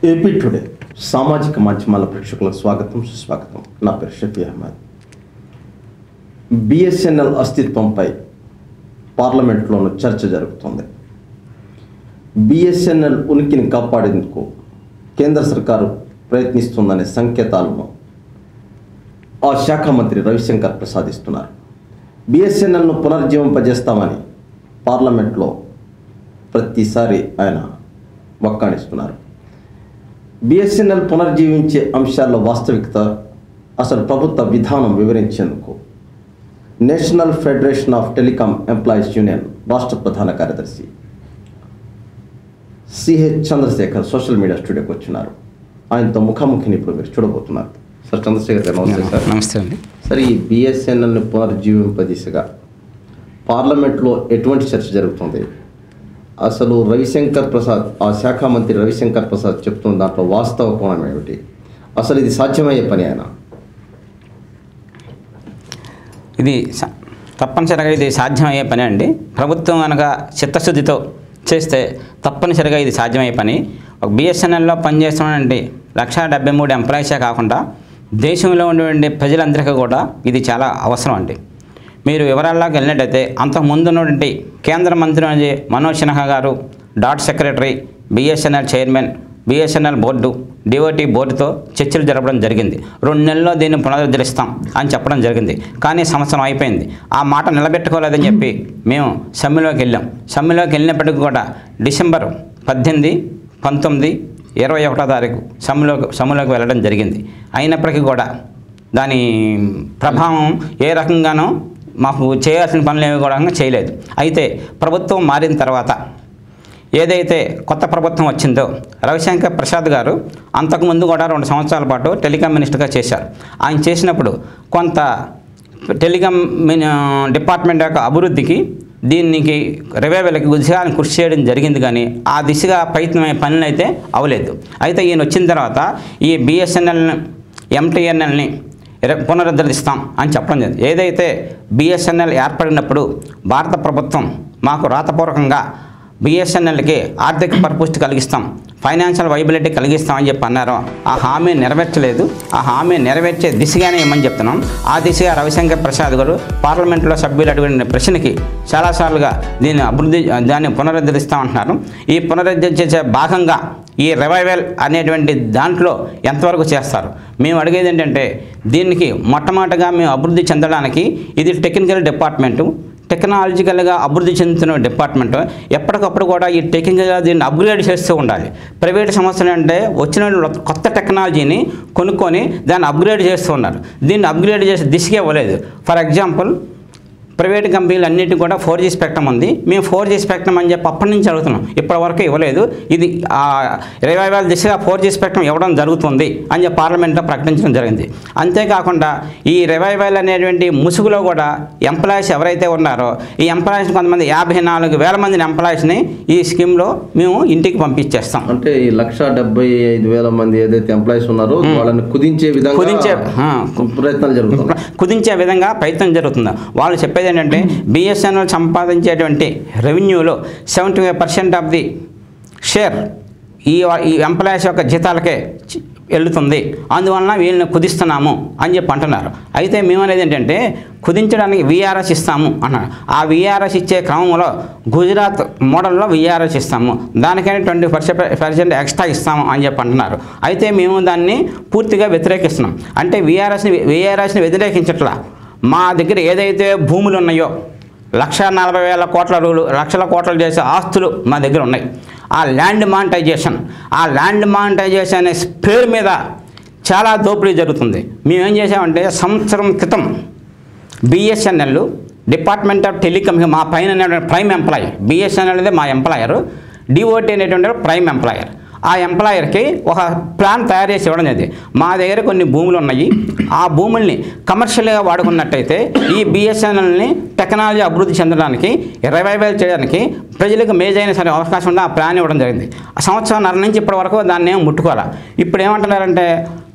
AP today సామాజిక మాధ్యమాల ప్రేక్షకులకు స్వాగతం సుస్వాగతం నా పేరు షఫీ అహ్మద్ బిఎస్ఎన్ఎల్ అస్తిత్వంపై పార్లమెంట్లోనూ చర్చ జరుగుతుంది బిఎస్ఎన్ఎల్ ఉనికిని కాపాడేందుకు కేంద్ర సర్కారు ప్రయత్నిస్తుందనే సంకేతాలను ఆ శాఖ మంత్రి రవిశంకర్ ప్రసాద్ ఇస్తున్నారు బిఎస్ఎన్ఎల్ను పునర్జీవింపజేస్తామని పార్లమెంట్లో ప్రతిసారి ఆయన వక్కాణిస్తున్నారు బిఎస్ఎన్ఎల్ పునర్జీవించే అంశాల్లో వాస్తవికత అసలు ప్రభుత్వ విధానం వివరించేందుకు national federation of telecom employees union రాష్ట్ర ప్రధాన కార్యదర్శి సిహెచ్ చంద్రశేఖర్ సోషల్ మీడియా స్టూడియోకి వచ్చినారు ఆయనతో ముఖాముఖిని ఇప్పుడు మీరు చూడబోతున్నారు సార్ చంద్రశేఖర్ గారు నమస్తే సార్ నమస్తే అండి సార్ ఈ బిఎస్ఎన్ఎల్ని పునర్జీవింప దిశగా పార్లమెంట్లో ఎటువంటి చర్చ జరుగుతుంది అసలు రవిశంకర్ ప్రసాద్ ఆ శాఖ మంత్రి రవిశంకర్ ప్రసాద్ చెప్తున్న దాంట్లో వాస్తవ కోణం ఏమిటి అసలు ఇది సాధ్యమయ్యే పని ఆయన ఇది స- తప్పనిసరిగా ఇది సాధ్యమయ్యే పని అండి ప్రభుత్వం కనుక చిత్తశుద్ధితో చేస్తే తప్పనిసరిగా ఇది సాధ్యమయ్యే పని ఒక బిఎస్ఎన్ఎల్లో పనిచేస్తున్నటువంటి లక్ష డెబ్బై మూడు ఎంప్లాయీసే కాకుండా దేశంలో ఉన్నటువంటి ప్రజలందరికీ కూడా ఇది చాలా అవసరం అండి మీరు వివరాల్లోకి వెళ్ళినట్టయితే అంతకు ముందు ఉన్నటువంటి కేంద్ర మంత్రి అనేది మనోజ్ సిన్హా గారు DoT secretary BSNL chairman BSNL board DOT బోర్డుతో చర్చలు జరపడం జరిగింది రెండు నెలల్లో దీన్ని పునరుద్ధరిస్తాం అని చెప్పడం జరిగింది కానీ సంవత్సరం అయిపోయింది ఆ మాట నిలబెట్టుకోలేదని చెప్పి మేము సమ్మెలోకి వెళ్ళాం సమ్మెలోకి వెళ్ళినప్పటికీ కూడా డిసెంబర్ పద్దెనిమిది పంతొమ్మిది ఇరవై ఒకటో తారీఖు సమ్మెలోకి సమ్మెలోకి వెళ్ళడం జరిగింది అయినప్పటికీ కూడా దాని ప్రభావం ఏ రకంగానో మాకు చేయాల్సిన పనులు ఏమి కూడా చేయలేదు అయితే ప్రభుత్వం మారిన తర్వాత ఏదైతే కొత్త ప్రభుత్వం వచ్చిందో రవిశంకర్ ప్రసాద్ గారు అంతకుముందు కూడా రెండు సంవత్సరాల పాటు టెలికాం మినిస్టర్గా చేశారు ఆయన చేసినప్పుడు కొంత టెలికాం మిన్- డిపార్ట్మెంట్ యొక్క అభివృద్ధికి దీనికి రివైవల్కి దిశగా కృషి చేయడం జరిగింది కానీ ఆ దిశగా ప్రయత్నమయ్యే పనులు అయితే అవలేదు అయితే ఈయన వచ్చిన తర్వాత ఈ బిఎస్ఎన్ఎల్ ఎంటీఎన్ఎల్ని రే- పునరుద్ధరిస్తాం అని చెప్పడం జరిగింది ఏదైతే బిఎస్ఎన్ఎల్ ఏర్పడినప్పుడు భారత ప్రభుత్వం మాకు రాతపూర్వకంగా బిఎస్ఎన్ఎల్కి ఆర్థిక పరిపుష్టి కలిగిస్తాం ఫైనాన్షియల్ వైబిలిటీ కలిగిస్తాం అని చెప్పి అన్నారు ఆ హామీ నెరవేర్చలేదు ఆ హామీ నెరవేర్చే దిశగానే ఇమ్మని చెప్తున్నాం ఆ దిశగా రవిశంకర్ ప్రసాద్ గారు పార్లమెంట్లో సభ్యులు అడిగిన ప్రశ్నకి చాలాసార్లుగా దీన్ని అభివృద్ధి దాన్ని పునరుద్ధరిస్తామంటున్నారు ఈ పునరుద్ధరించే భాగంగా ఈ రివైవల్ అనేటువంటి దాంట్లో ఎంతవరకు చేస్తారు మేము అడిగేది ఏంటంటే దీనికి మొట్టమొదటిగా మేము అభివృద్ధి చెందడానికి ఇది టెక్నికల్ డిపార్ట్మెంటు టెక్నాలజికల్గా అభివృద్ధి చెందుతున్న డిపార్ట్మెంట్ ఎప్పటికప్పుడు కూడా ఈ టెక్నికల్గా దీన్ని అప్గ్రేడ్ చేస్తూ ఉండాలి ప్రైవేట్ సంస్థలు అంటే వచ్చిన కొత్త టెక్నాలజీని కొనుక్కొని దాన్ని అప్గ్రేడ్ చేస్తూ ఉన్నారు దీన్ని అప్గ్రేడ్ చేసే దిశగా ఇవ్వలేదు ఫర్ ఎగ్జాంపుల్ ప్రైవేట్ కంపెనీలు అన్నిటి కూడా ఫోర్ జీ స్పెక్ట్రమ్ ఉంది మేము ఫోర్ జీ స్పెక్ట్రమ్ అని చెప్పి అప్పటి నుంచి అడుగుతున్నాం ఇప్పటి వరకు ఇవ్వలేదు ఇది ఆ, ఇరవై వేల దిశగా ఫోర్ జీ స్పెక్ట్రమ్ ఇవ్వడం జరుగుతుంది అని చెప్పి పార్లమెంట్లో ప్రకటించడం జరిగింది అంతేకాకుండా ఈ రివైవల్ అనేటువంటి ముసుగులో కూడా ఎంప్లాయీస్ ఎవరైతే ఉన్నారో ఈ ఎంప్లాయీస్ కొంతమంది యాభై నాలుగు వేల మంది ఎంప్లాయీస్ని ఈ స్కీమ్లో మేము ఇంటికి పంపించేస్తాం అంటే ఈ లక్ష డెబ్బై ఐదు వేల మంది ఏదైతే ఎంప్లాయీస్ ఉన్నారో వాళ్ళని కుదించే విధంగా కుదించే, ఆ, ప్రయత్నాలు జరుగుతున్నాయి కుదించే విధంగా ప్రయత్నం జరుగుతుంది వాళ్ళు చెప్పేది ఏంటంటే బిఎస్ఎన్ఎల్ సంపాదించేటువంటి రెవెన్యూలో seventy five percent of the share ఈ ఈ ఎంప్లాయీస్ యొక్క జీతాలకే చి- వెళ్తుంది అందువలన వీళ్ళని కుదిస్తున్నాము అని చెప్పి అంటున్నారు అయితే మేము అనేది ఏంటంటే కుదించడానికి విఆర్ఎస్ ఇస్తాము అన్నారు ఆ విఆర్ఎస్ ఇచ్చే క్రమంలో గుజరాత్ మోడల్లో విఆర్ఎస్ ఇస్తాము దానికైనా ట్వంటీ పర్సెంట్ పర్సెంట్ ఎక్స్ట్రా ఇస్తాము అని చెప్పి అంటున్నారు అయితే మేము దాన్ని పూర్తిగా వ్యతిరేకిస్తున్నాం అంటే విఆర్ఎస్ని విఆర్ఎస్ని వ్యతిరేకించట్లా మా దగ్గర ఏదైతే భూములు ఉన్నాయో లక్ష నలభై వేల కోట్ల రూలు లక్షల కోట్లు చేసే ఆస్తులు మా దగ్గర ఉన్నాయి ఆ ల్యాండ్ మానిటైజేషన్ ఆ ల్యాండ్ మానిటైజేషన్ అనే పేరు మీద చాలా దోపిడీ జరుగుతుంది మేము ఏం చేసామంటే సంవత్సరం క్రితం బిఎస్ఎన్ఎల్ డిపార్ట్మెంట్ ఆఫ్ టెలికామ్ మా పైన ఉన్నటువంటి ప్రైమ్ ఎంప్లాయర్ బిఎస్ఎన్ఎల్ అనేది మా ఎంప్లాయర్ డిఓటి అనేటువంటి ప్రైమ్ ఎంప్లాయర్ ఆ ఎంప్లాయర్కి ఒక ప్లాన్ తయారు చేసి ఇవ్వడం జరిగింది మా దగ్గర కొన్ని భూములు ఉన్నాయి ఆ భూముల్ని కమర్షియల్గా వాడుకున్నట్టయితే ఈ బిఎస్ఎన్ఎల్ని టెక్నాలజీ అభివృద్ధి చెందడానికి రివైవల్ చేయడానికి ప్రజలకు మేజైన సరే అవకాశం ఉంటే ఆ ప్లాన్ ఇవ్వడం జరిగింది ఆ సంవత్సరంన్నర నుంచి ఇప్పటి వరకు దాన్ని ఏం ముట్టుకోవాలి ఇప్పుడు ఏమంటున్నారంటే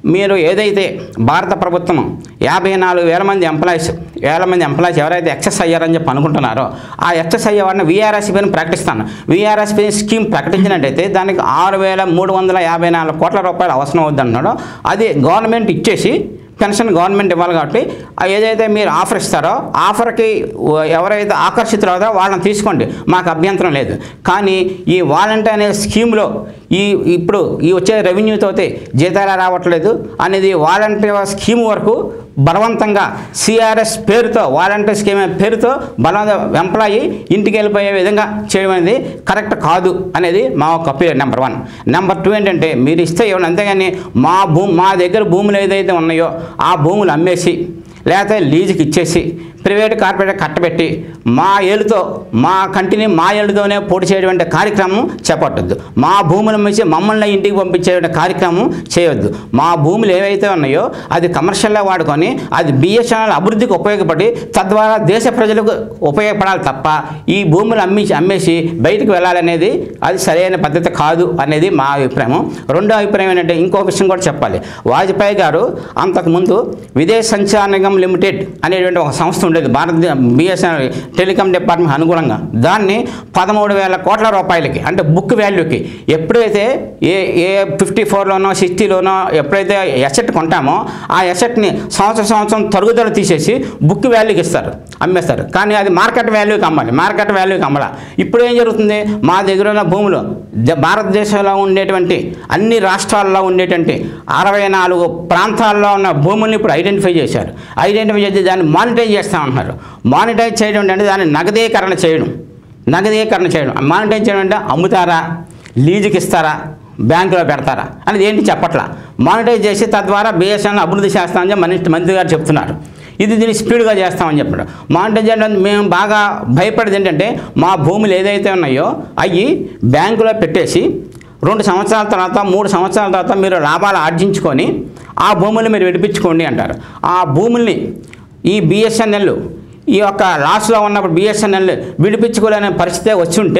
మీరు ఏదైతే భారత ప్రభుత్వం యాభై నాలుగు వేల మంది ఎంప్లాయీస్ వేల మంది ఎంప్లాయీస్ ఎవరైతే ఎక్సెస్ అయ్యారని చెప్పి అనుకుంటున్నారో ఆ ఎక్సెస్ అయ్యే వాడిని వీఆర్ఎస్పీని ప్రకటిస్తాను వీఆర్ఎస్పీ స్కీమ్ ప్రకటించినట్టయితే దానికి ఆరు వేల మూడు వందల యాభై నాలుగు కోట్ల రూపాయలు అవసరం అవుద్ది అంటున్నాడో అది గవర్నమెంట్ ఇచ్చేసి పెన్షన్ గవర్నమెంట్ ఇవ్వాలి కాబట్టి ఆ ఏదైతే మీరు ఆఫర్ ఇస్తారో ఆఫర్కి ఎవరైతే ఆకర్షితులవుతారో వాళ్ళని తీసుకోండి మాకు అభ్యంతరం లేదు కానీ ఈ వాలంటీర్ అనే స్కీమ్లో ఈ ఇప్పుడు ఈ వచ్చే రెవెన్యూతో జీతాలు రావట్లేదు అనేది వాలంటీర్ స్కీమ్ వరకు బలవంతంగా సిఆర్ఎస్ పేరుతో వాలంటీర్ స్కీమ్ అనే పేరుతో బలవంత ఎంప్లాయీ ఇంటికి వెళ్ళిపోయే విధంగా చేయడం అనేది కరెక్ట్ కాదు అనేది మా ఒక appeal number one number two ఏంటంటే మీరు ఇస్తే ఇవ్వండి అంతేగాని మా భూమి మా దగ్గర భూములు ఏదైతే ఉన్నాయో ఆ భూములు అమ్మేసి లేకపోతే లీజుకి ఇచ్చేసి ప్రైవేట్ కార్పొరేట్ కట్టబెట్టి మా ఏలుతో మా కంటిని మా ఏలుతోనే పోటీ చేయటువంటి కార్యక్రమం చేపట్టద్దు మా భూములు అమ్మేసి మమ్మల్ని ఇంటికి పంపించేటువంటి కార్యక్రమం చేయొద్దు మా భూములు ఏవైతే ఉన్నాయో అది కమర్షియల్గా వాడుకొని అది బిఎస్ఎన్ఎల్ అభివృద్ధికి ఉపయోగపడి తద్వారా దేశ ప్రజలకు ఉపయోగపడాలి తప్ప ఈ భూములు అమ్మించి అమ్మేసి బయటికి వెళ్ళాలనేది అది సరైన పద్ధతి కాదు అనేది మా అభిప్రాయం రెండో అభిప్రాయం ఏంటంటే ఇంకో విషయం కూడా చెప్పాలి వాజ్పేయి గారు అంతకుముందు విదేశ సంచార నిగమ్ లిమిటెడ్ అనేటువంటి ఒక సంస్థ ఉండేది భారత బిఎస్ఎన్ఎల్ టెలికాం డిపార్ట్మెంట్ అనుగుణంగా దాన్ని పదమూడు వేల కోట్ల రూపాయలకి అంటే బుక్ వాల్యూకి ఎప్పుడైతే ఏ ఏ ఫిఫ్టీ ఫోర్లోనో సిక్స్టీలోనో ఎప్పుడైతే ఎసెట్ కొంటామో ఆ ఎసెట్ని సంవత్సరం సంవత్సరం తరుగుదల తీసేసి బుక్ వాల్యూకి ఇస్తారు అమ్మేస్తారు కానీ అది మార్కెట్ వాల్యూకి అమ్మాలి మార్కెట్ వాల్యూకి అమ్మాల ఇప్పుడు ఏం జరుగుతుంది మా దగ్గర ఉన్న భూములు ద- భారతదేశంలో ఉండేటువంటి అన్ని రాష్ట్రాల్లో ఉండేటువంటి అరవై నాలుగు ప్రాంతాల్లో ఉన్న భూముల్ని ఇప్పుడు ఐడెంటిఫై చేశారు ఐడెంటిఫై చేసి దాన్ని మానిటైజ్ చేస్తామంటున్నారు మానిటైజ్ చేయడం అంటే దాన్ని నగదీకరణ చేయడం నగదీకరణ చేయడం మానిటైజ్ చేయడం అంటే అమ్ముతారా లీజుకి ఇస్తారా బ్యాంకులో పెడతారా అనేది ఏంటి చెప్పట్లా మానిటైజ్ చేసి తద్వారా బిఎస్ఎన్ అభివృద్ధి చేస్తామని చెప్పి మంత్రి మంత్రి గారు చెప్తున్నారు ఇది దీన్ని స్పీడ్గా చేస్తామని చెప్పాడు మానిటైజ్ చేయడం మేము బాగా భయపడేది ఏంటంటే మా భూములు ఏదైతే ఉన్నాయో అవి బ్యాంకులో పెట్టేసి రెండు సంవత్సరాల తర్వాత మూడు సంవత్సరాల తర్వాత మీరు లాభాలు ఆర్జించుకొని ఆ భూముల్ని మీరు విడిపించుకోండి అంటారు ఆ భూముల్ని ఈ బిఎస్ఎన్ఎల్ ఈ యొక్క లాస్లో ఉన్నప్పుడు బిఎస్ఎన్ఎల్ విడిపించుకోలేని పరిస్థితి వచ్చి ఉంటే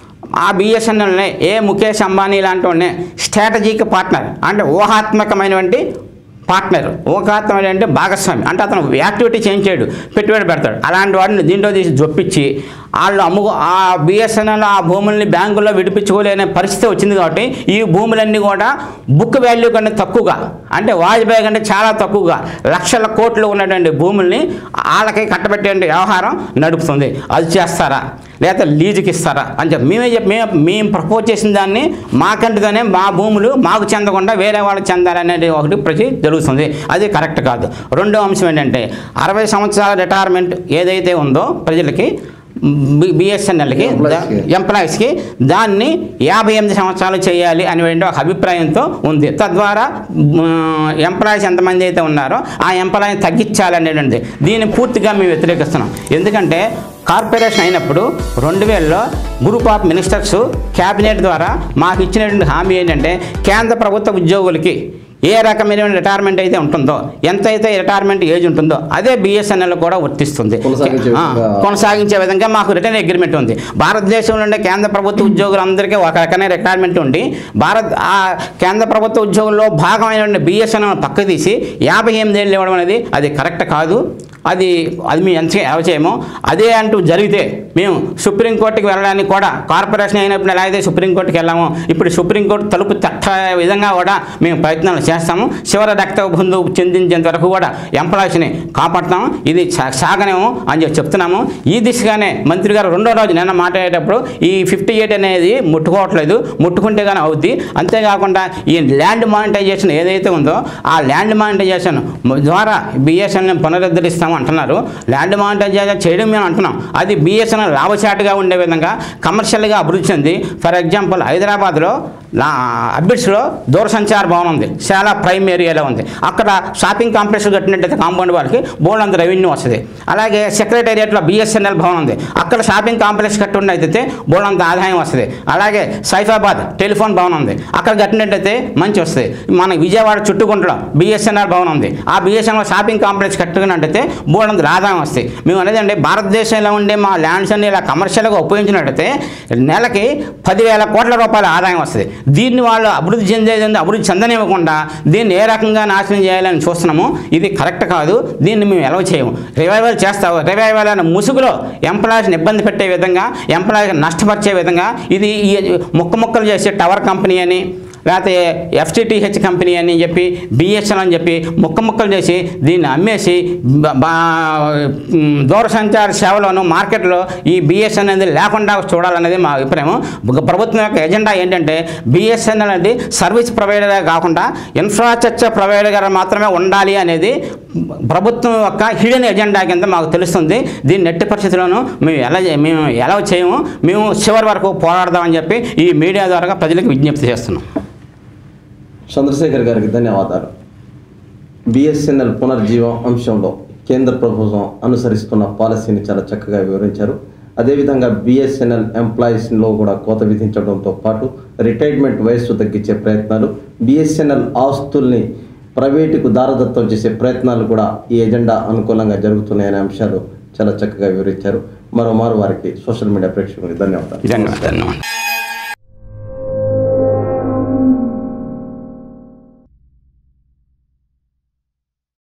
ఆ బిఎస్ఎన్ఎల్ని ఏ ముఖేష్ అంబానీ లాంటి వాడిని స్ట్రాటజిక్ పార్ట్నర్ అంటే ఊహాత్మకమైనటువంటి పార్ట్నర్ ఊహాత్మకమైన అంటే భాగస్వామి అంటే అతను యాక్టివిటీ చేంజ్ చేయడు పెట్టుబడి పెడతాడు అలాంటి వాడిని దీంట్లో తీసి జొప్పించి వాళ్ళు అమ్ము ఆ బిఎస్ఎన్ఎల్ ఆ భూముల్ని బ్యాంకుల్లో విడిపించుకోలేని పరిస్థితి వచ్చింది కాబట్టి ఈ భూములన్నీ కూడా బుక్ వాల్యూ కంటే తక్కువగా అంటే వాజ్పేయి కంటే చాలా తక్కువగా లక్షల కోట్లు ఉన్నటువంటి భూముల్ని వాళ్ళకి కట్టబెట్టే వ్యవహారం నడుపుతుంది అది చేస్తారా లేదా లీజుకి ఇస్తారా అని చెప్పి మేమే చెప్పి మేము మేము ప్రపోజ్ చేసిన దాన్ని మాకంటితోనే మా భూములు మాకు చెందకుండా వేరే వాళ్ళకి చెందాలనేది ఒకటి ప్రతి జరుగుతుంది అది కరెక్ట్ కాదు రెండో అంశం ఏంటంటే అరవై సంవత్సరాల రిటైర్మెంట్ ఏదైతే ఉందో ప్రజలకి బి- బిఎస్ఎన్ఎల్కి Employees కి. ఎంప్లాయీస్కి దాన్ని యాభై ఎనిమిది సంవత్సరాలు చేయాలి అనేటువంటి ఒక అభిప్రాయంతో ఉంది తద్వారా ఎంప్లాయీస్ ఎంతమంది అయితే ఉన్నారో ఆ ఎంప్లాయీని తగ్గించాలనేటువంటిది దీన్ని పూర్తిగా మేము వ్యతిరేకిస్తున్నాం ఎందుకంటే కార్పొరేషన్ అయినప్పుడు రెండు వేలలో గ్రూప్ ఆఫ్ మినిస్టర్స్ క్యాబినెట్ ద్వారా మాకు ఇచ్చినటువంటి హామీ ఏంటంటే కేంద్ర ప్రభుత్వ ఉద్యోగులకి ఏ రకమైన రిటైర్మెంట్ అయితే ఉంటుందో ఎంత అయితే రిటైర్మెంట్ ఏజ్ ఉంటుందో అదే బిఎస్ఎన్ఎల్ కూడా వర్తిస్తుంది కొనసాగించే ఆ, విధంగా- కొనసాగించే విధంగా మాకు రిటర్న్ అగ్రిమెంట్ ఉంది భారతదేశంలో ఉండే కేంద్ర ప్రభుత్వ ఉద్యోగులందరికీ ఒక రకమైన రిటైర్మెంట్ ఉండి భారత్ ఆ కేంద్ర ప్రభుత్వ ఉద్యోగుల్లో భాగమైన బిఎస్ఎన్ఎల్ పక్క తీసి యాభై ఎనిమిది ఏళ్ళు ఇవ్వడం అనేది అది కరెక్ట్ కాదు అది అది మేము ఎంత ఎలా చేయమో అదే అంటూ జరిగితే మేము సుప్రీంకోర్టుకి వెళ్ళడానికి కూడా కార్పొరేషన్ అయినప్పుడు ఎలా అయితే సుప్రీంకోర్టుకి వెళ్ళామో ఇప్పుడు సుప్రీంకోర్టు తలుపు తట్ట విధంగా కూడా మేము ప్రయత్నాలు చేస్తాము చివరి రక్త బంధు చెందించేంత వరకు కూడా ఎంప్లాయీస్ని కాపాడుతాము ఇది సా- సాగనేమో అని చెప్పి చెప్తున్నాము ఈ దిశగానే మంత్రి గారు రెండో రోజు నిన్న మాట్లాడేటప్పుడు ఈ ఫిఫ్టీ ఎయిట్ అనేది ముట్టుకోవట్లేదు ముట్టుకుంటే కానీ అవుద్ది అంతేకాకుండా ఈ ల్యాండ్ మానిటైజేషన్ ఏదైతే ఉందో ఆ ల్యాండ్ మానిటైజేషన్ ద్వారా బిఎస్ఎన్ఎల్ పునరుద్ధరిస్తాము అంటున్నారు ల్యాండ్ మానిటైజేషన్ చేయడం మేము అంటున్నాం అది బిఎస్ఎన్ఎల్ లాభచాటుగా ఉండే విధంగా కమర్షియల్గా అభివృద్ధి చెంది ఫర్ ఎగ్జాంపుల్ హైదరాబాద్లో నా అబిడ్స్లో దూరసంచార భవనం ఉంది చాలా ప్రైమ్ ఏరియాలో ఉంది అక్కడ షాపింగ్ కాంప్లెక్స్ కట్టినట్టయితే కాంపౌండ్ వాళ్ళకి బోల్డ్ అంత రెవెన్యూ వస్తుంది అలాగే సెక్రటేరియట్లో బిఎస్ఎన్ఎల్ భవనం ఉంది అక్కడ షాపింగ్ కాంప్లెక్స్ కట్టినట్టయితే బోల్డ్ అంత ఆదాయం వస్తుంది అలాగే సైఫాబాద్ టెలిఫోన్ భవనం ఉంది అక్కడ కట్టినట్టయితే మంచి వస్తుంది మన విజయవాడ చుట్టుకుంటలో బిఎస్ఎన్ఆర్ భవనం ఉంది ఆ బిఎస్ఎన్ఆర్ షాపింగ్ కాంప్లెక్స్ కట్టుకున్నట్టయితే బోల్డ్ అంత ఆదాయం వస్తాయి మేము అనేది అంటే భారతదేశంలో ఉండే మా ల్యాండ్స్ అన్ని ఇలా కమర్షియల్గా ఉపయోగించినట్టయితే నెలకి పదివేల కోట్ల రూపాయల ఆదాయం వస్తుంది దీన్ని వాళ్ళు అభివృద్ధి చెందేది ఉంది, అభివృద్ధి చెందనివ్వకుండా దీన్ని ఏ రకంగా నాశనం చేయాలని చూస్తున్నాము ఇది కరెక్ట్ కాదు దీన్ని మేము ఎలా చేయము రివైవల్ చేస్తావు రివైవల్ అనే ముసుగులో ఎంప్లాయీస్ని ఇబ్బంది పెట్టే విధంగా ఎంప్లాయీకి నష్టపరిచే విధంగా ఇది ఈ ముక్క ముక్కలు చేసే టవర్ కంపెనీ అని లేకపోతే ఎఫ్టిటిహెచ్ కంపెనీ అని చెప్పి బిఎస్ఎన్ అని చెప్పి ముక్క ముక్కలు చేసి దీన్ని అమ్మేసి బ- బా- మ్, దూరసంచార సేవలోను మార్కెట్లో ఈ బిఎస్ఎన్ అనేది లేకుండా చూడాలనేది మా అభిప్రాయం ఒక ప్రభుత్వం యొక్క ఎజెండా ఏంటంటే బిఎస్ఎన్ అనేది సర్వీస్ ప్రొవైడర్గా కాకుండా ఇన్ఫ్రాస్ట్రక్చర్ ప్రొవైడర్గా మాత్రమే ఉండాలి అనేది ప్రభుత్వం యొక్క హిడెన్ ఎజెండా కింద మాకు తెలుస్తుంది దీన్ని ఎట్టి పరిస్థితుల్లోనూ మేము ఎలా చే- మేము ఎలా చేయము మేము చివరి వరకు పోరాడదామని చెప్పి ఈ మీడియా ద్వారా ప్రజలకు విజ్ఞప్తి చేస్తున్నాం చంద్రశేఖర్ గారికి ధన్యవాదాలు బిఎస్ఎన్ఎల్ పునర్జీవం అంశంలో కేంద్ర ప్రభుత్వం అనుసరిస్తున్న పాలసీని చాలా చక్కగా వివరించారు అదేవిధంగా బిఎస్ఎన్ఎల్ ఎంప్లాయీస్లో కూడా కోత విధించడంతో పాటు రిటైర్మెంట్ వయస్సు తగ్గించే ప్రయత్నాలు బిఎస్ఎన్ఎల్ ఆస్తుల్ని ప్రైవేటుకు దారదత్తం చేసే ప్రయత్నాలు కూడా ఈ ఎజెండా అనుకూలంగా జరుగుతున్నాయనే అంశాలు చాలా చక్కగా వివరించారు మరోమారు వారికి సోషల్ మీడియా ప్రేక్షకులకు ధన్యవాదాలు ధన్యవాదాలు